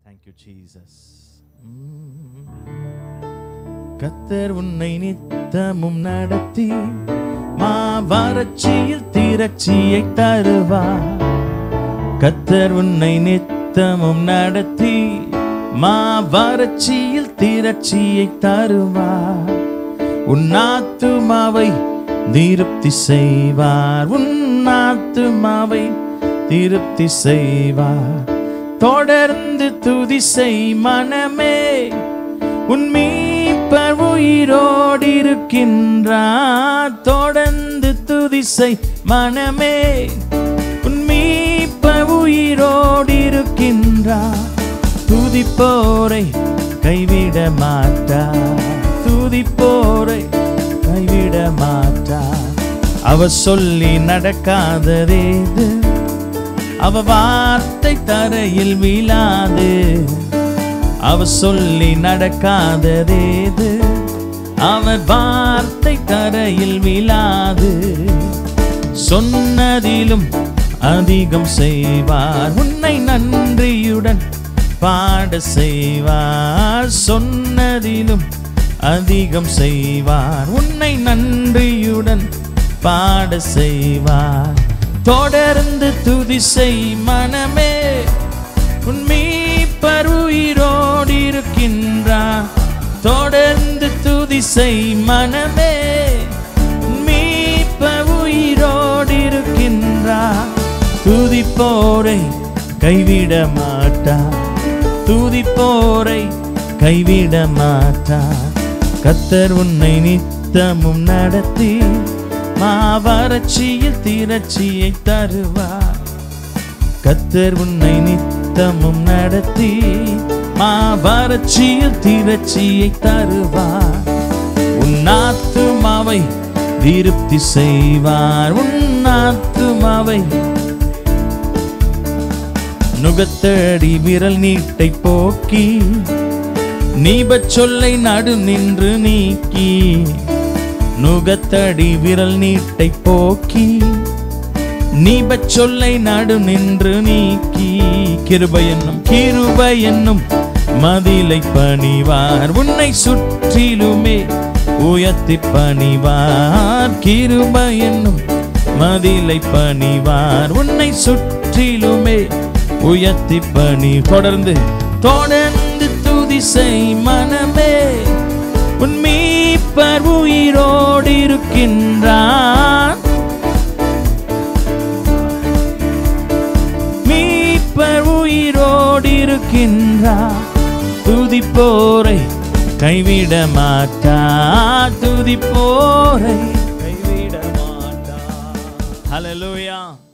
thank you Jesus கத்தர் உன்னை நித்தமும் நடத்தி மாவறட்சியில் திரட்சியை தருவார் கத்தர் உன்னை நித்தமும் நடத்தி மாவறட்சியில் திரட்சியை தருவார் உன் ஆத்துமாவை திருப்தி செய்வார் உன் ஆத்துமாவை திருப்தி செய்வார் தொடர்ந்து துதி செய் மனமே உன் மீட்பர் உயிரோடு இருக்கின்றார் தொடர்ந்து துதி செய் மனமே உன் மீட்பர் உயிரோடு இருக்கின்றார் துதிப்போரை கைவிட மாட்டார் துதிப்போரை கைவிட மாட்டார் அவ சொல்லி நடக்காததேது அவ வார்த்தை தரையில் வீழாது அவ சொல்லி நடக்காததேது அவர் வார்த்தை தரையில் வீழாது சொன்னதிலும் அதிகம் செய்வார் உன்னை நன்றியுடன் பாட செய்வார் சொன்னதிலும் அதிகம் செய்வார் உன்னை நன்றியுடன் பாட செய்வார் தொடர்ந்து துதி செய் மனமே உன் மீட்பர் உயிரோடு இருக்கின்றார் தொடர்ந்து துதி செய் மனமே உன் மீட்பர் உயிரோடு இருக்கின்றார் துதிப்போரை கைவிட மாட்டார் துதிப்போரை கைவிட மாட்டார் கத்தர் உன்னை நித்தமும் நடத்தி மாவறட்சியில் திரட்சியை தருவார் கத்தர் உன்னை நித்தமும் நடத்தி மாவறட்சியில் திரட்சியை தருவார் உன் ஆத்துமாவை திருப்தி செய்வார் உன் ஆத்துமாவை நுகத்தடி விரல் நீட்டை போக்கி நீபச் சொல்லை நடு நின்று நீக்கி நுகத்தடி விரல் நீட்டை போக்கி நீபச் சொல்லை நடு நின்று நீக்கி கிருபை என்னும் கிருபை என்னும் மதிலை பணிவார் உன்னை சுற்றிலுமே உயர்த்தி பணிவார் கிருபை என்னும் மதிலை பணிவார் உன்னை சுற்றிலுமே உயர்த்தி பணி தொடர்ந்து தொடர்ந்து துதி செய் மனமே உன் மீட்பர் உயிரோடு இருக்கின்றார் மீட்பர் உயிரோடு இருக்கின்றார் துதிப்போரை கைவிட மாட்டார் துதிப்போரை கைவிட மாட்டார் ஹalleluya